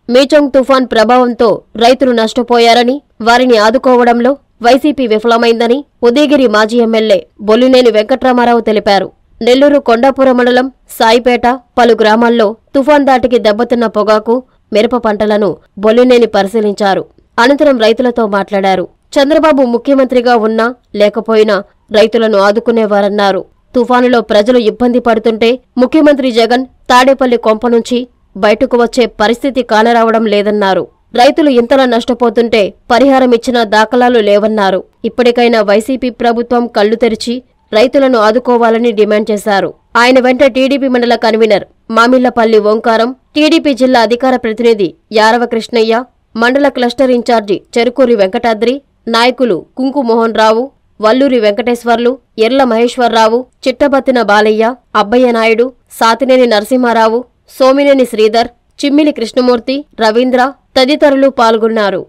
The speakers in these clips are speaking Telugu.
మీచంగ్ తుఫాన్ ప్రభావంతో రైతులు నష్టపోయారని వారిని ఆదుకోవడంలో వైసీపీ విఫలమైందని ఉదయగిరి మాజీ ఎమ్మెల్యే బొల్లినేని వెంకట్రామారావు తెలిపారు నెల్లూరు కొండాపురం మండలం సాయిపేట పలు గ్రామాల్లో తుఫాన్ దాటికి దెబ్బతిన్న పొగాకు మిరప పంటలను బొల్లినేని పరిశీలించారు అనంతరం రైతులతో మాట్లాడారు చంద్రబాబు ముఖ్యమంత్రిగా ఉన్నా లేకపోయినా రైతులను ఆదుకునేవారన్నారు తుఫానులో ప్రజలు ఇబ్బంది పడుతుంటే ముఖ్యమంత్రి జగన్ తాడేపల్లి కొంప నుంచి బయటకు వచ్చే పరిస్థితి కానరావడం లేదన్నారు రైతులు ఇంతలా నష్టపోతుంటే పరిహారం ఇచ్చిన దాఖలాలు లేవన్నారు ఇప్పటికైనా వైసీపీ ప్రభుత్వం కళ్లు తెరిచి రైతులను ఆదుకోవాలని డిమాండ్ చేశారు ఆయన వెంట టీడీపీ మండల కన్వీనర్ మామిళ్లపల్లి ఓంకారం టీడీపీ జిల్లా అధికార ప్రతినిధి యారవ కృష్ణయ్య మండల క్లస్టర్ ఇన్ఛార్జి చెరుకూరి వెంకటాద్రి నాయకులు కుంకు మోహన్ రావు వల్లూరి వెంకటేశ్వర్లు ఎర్ల మహేశ్వరరావు చిట్టబత్తిన బాలయ్య అబ్బయ్య నాయుడు సాతినేని నరసింహారావు సోమినేని శ్రీధర్ చిమ్మిలి కృష్ణమూర్తి రవీంద్ర తదితరులు పాల్గొన్నారు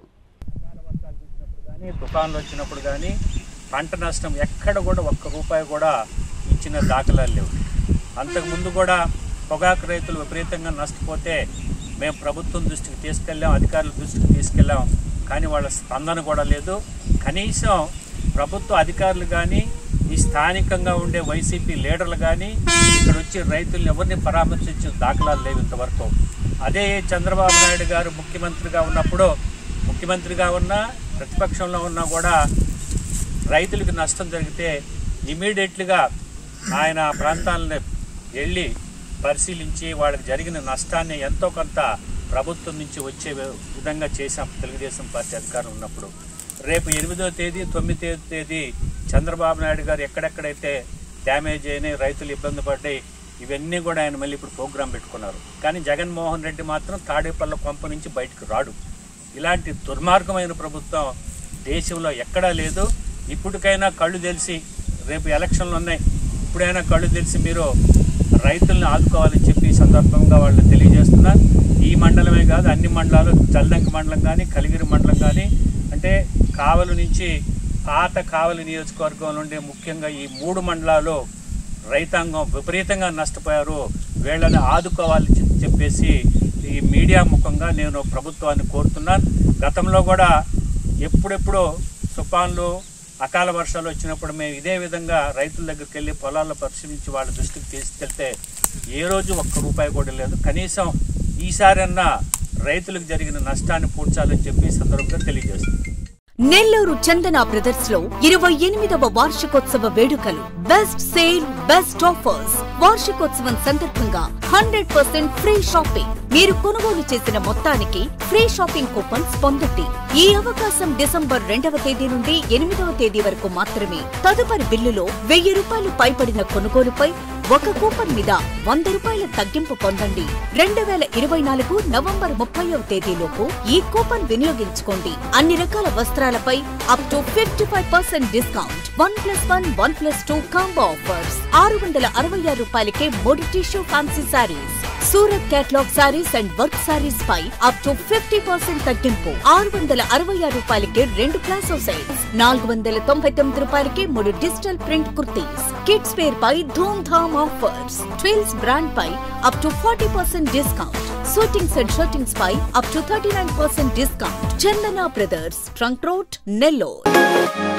కానీ తుఫాన్లు వచ్చినప్పుడు కానీ పంట నష్టం ఎక్కడ కూడా ఒక్క రూపాయి కూడా ఇచ్చిన దాఖలాలు లేవు అంతకుముందు కూడా పొగాకు రైతులు విపరీతంగా నష్టపోతే మేము ప్రభుత్వం దృష్టికి తీసుకెళ్ళాం అధికారుల దృష్టికి తీసుకెళ్ళాం కానీ వాళ్ళ స్పందన కూడా లేదు కనీసం ప్రభుత్వ అధికారులు కానీ ఈ స్థానికంగా ఉండే వైసీపీ లీడర్లు కానీ ఇక్కడ వచ్చి రైతుల్ని ఎవరిని పరామర్శించిన దాఖలాలు లేవు ఇంతవరకు అదే చంద్రబాబు నాయుడు గారు ముఖ్యమంత్రిగా ఉన్నప్పుడు ముఖ్యమంత్రిగా ఉన్నా ప్రతిపక్షంలో ఉన్నా కూడా రైతులకు నష్టం జరిగితే ఇమీడియట్లుగా ఆయన ఆ ప్రాంతాలను వెళ్ళి పరిశీలించి వాళ్ళకి జరిగిన నష్టాన్ని ఎంతో కొంత ప్రభుత్వం నుంచి వచ్చే విధంగా చేశాం తెలుగుదేశం పార్టీ అధికారం ఉన్నప్పుడు రేపు ఎనిమిదో తేదీ తొమ్మిదో తేదీ చంద్రబాబు నాయుడు గారు ఎక్కడెక్కడైతే డ్యామేజ్ అయినాయి రైతులు ఇబ్బంది పడ్డాయి ఇవన్నీ కూడా ఆయన మళ్ళీ ఇప్పుడు ప్రోగ్రాం పెట్టుకున్నారు కానీ జగన్మోహన్ రెడ్డి మాత్రం తాడేపల్ల కొంప నుంచి బయటకు రాడు ఇలాంటి దుర్మార్గమైన ప్రభుత్వం దేశంలో ఎక్కడా లేదు ఇప్పటికైనా కళ్ళు తెలిసి రేపు ఎలక్షన్లు ఉన్నాయి ఇప్పుడైనా కళ్ళు తెలిసి మీరు రైతుల్ని ఆదుకోవాలని చెప్పి ఈ సందర్భంగా వాళ్ళు తెలియజేస్తున్నారు ఈ మండలమే కాదు అన్ని మండలాలు చల్లంక మండలం కానీ కలిగిరి మండలం కానీ అంటే కావలి నుంచి పాత కావలి నియోజకవర్గం నుండి ముఖ్యంగా ఈ మూడు మండలాలు రైతాంగం విపరీతంగా నష్టపోయారు వీళ్ళని ఆదుకోవాలని చెప్పి- చెప్పేసి ఈ మీడియా ముఖంగా నేను ప్రభుత్వాన్ని కోరుతున్నాను గతంలో కూడా ఎప్పుడెప్పుడు తుఫాన్లు అకాల వర్షాలు వచ్చినప్పుడు మేము ఇదే విధంగా రైతుల దగ్గరికి వెళ్ళి పొలాల్లో పరిశీలించి వాళ్ళ దృష్టికి తీసుకెళ్తే ఏ రోజు ఒక్క రూపాయి కూడా లేదు కనీసం ఈసారన్నా రైతులకు జరిగిన నష్టాన్ని పూడ్చాలని చెప్పి ఈ సందర్భంగా తెలియజేస్తుంది నెల్లూరు చందన బ్రదర్స్ లో ఇరవై ఎనిమిదవ వార్షికోత్సవ వేడుకలు బెస్ట్ సేల్ బెస్ట్ ఆఫర్స్ వార్షికోత్సవం సందర్భంగా హండ్రెడ్ పర్సెంట్ ఫ్రీ షాపింగ్ మీరు కొనుగోలు చేసిన మొత్తానికి ఫ్రీ షాపింగ్ కూపన్స్ పొందండి ఈ అవకాశం డిసెంబర్ రెండవ తేదీ నుండి ఎనిమిదవ తేదీ వరకు మాత్రమే తదుపరి బిల్లులో వెయ్యి రూపాయలు పైబడిన కొనుగోలుపై ఒక కూపన్ మీద వంద రూపాయల తగ్గింపు పొందండి రెండు వేల ఇరవై నాలుగు నవంబర్ ముప్పైవ తేదీలోపు ఈ కూపన్ వినియోగించుకోండి అన్ని రకాల వస్త్రాలపై up to fifty five percent discount one plus one one plus two combo offers ఆరు వందల అరవై ఆరు రూపాయలకే మూడు tissue fancy saris Surat catalogue saris and work saris పై అప్ టు ఫిఫ్టీ పర్సెంట్ తగ్గింపు ఆరు వందల అరవై ఆరు రూపాయలకి రెండు ప్లాసో సెట్స్ నాలుగు వందల తొంభై తొమ్మిది రూపాయలకి మూడు digital print kurtis kids wear పై Dhoom Dham offers twills brand పై up to forty percent discount suitings and shirtings పై up to thirty nine percent discount Chandana brothers trunk road Nellore